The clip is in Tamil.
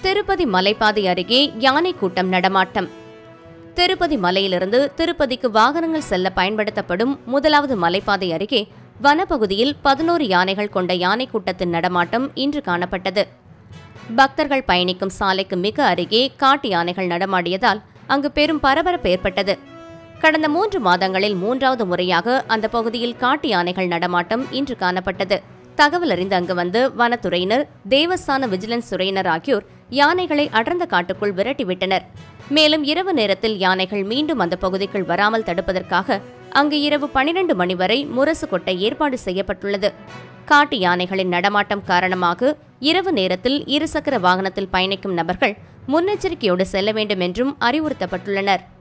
திருப்பதி மலைப்பாதை அருகே யானை கூட்டம் நடமாட்டம் திருப்பதி மலையிலிருந்து திருப்பதிக்கு வாகனங்கள் செல்ல பயன்படுத்தப்படும் முதலாவது மலைப்பாதை அருகே வனப்பகுதியில் பதினோரு யானைகள் கொண்ட யானை கூட்டத்தின் நடமாட்டம் இன்று காணப்பட்டது பக்தர்கள் பயணிக்கும் சாலைக்கு மிக அருகே காட்டு யானைகள் நடமாடியதால் அங்கு பெரும் பரபரப்பு ஏற்பட்டது கடந்த மூன்று மாதங்களில் மூன்றாவது முறையாக அந்த பகுதியில் காட்டு யானைகள் நடமாட்டம் இன்று காணப்பட்டது தகவல் அறிந்து அங்கு வந்து வனத்துறையினர் தேவஸ்தான விஜிலன்ஸ் துறையினர் ஆகியோர் யானைகளை அடர்ந்த காட்டுக்குள் விரட்டிவிட்டனர் மேலும் இரவு நேரத்தில் யானைகள் மீண்டும் அந்த பகுதிக்குள் வராமல் தடுப்பதற்காக அங்கு இரவு பனிரெண்டு மணி வரை முரசு கொட்ட ஏற்பாடு செய்யப்பட்டுள்ளது காட்டு யானைகளின் நடமாட்டம் காரணமாக இரவு நேரத்தில் இருசக்கர வாகனத்தில் பயணிக்கும் நபர்கள் முன்னெச்சரிக்கையோடு செல்ல வேண்டும் என்றும் அறிவுறுத்தப்பட்டுள்ளனர்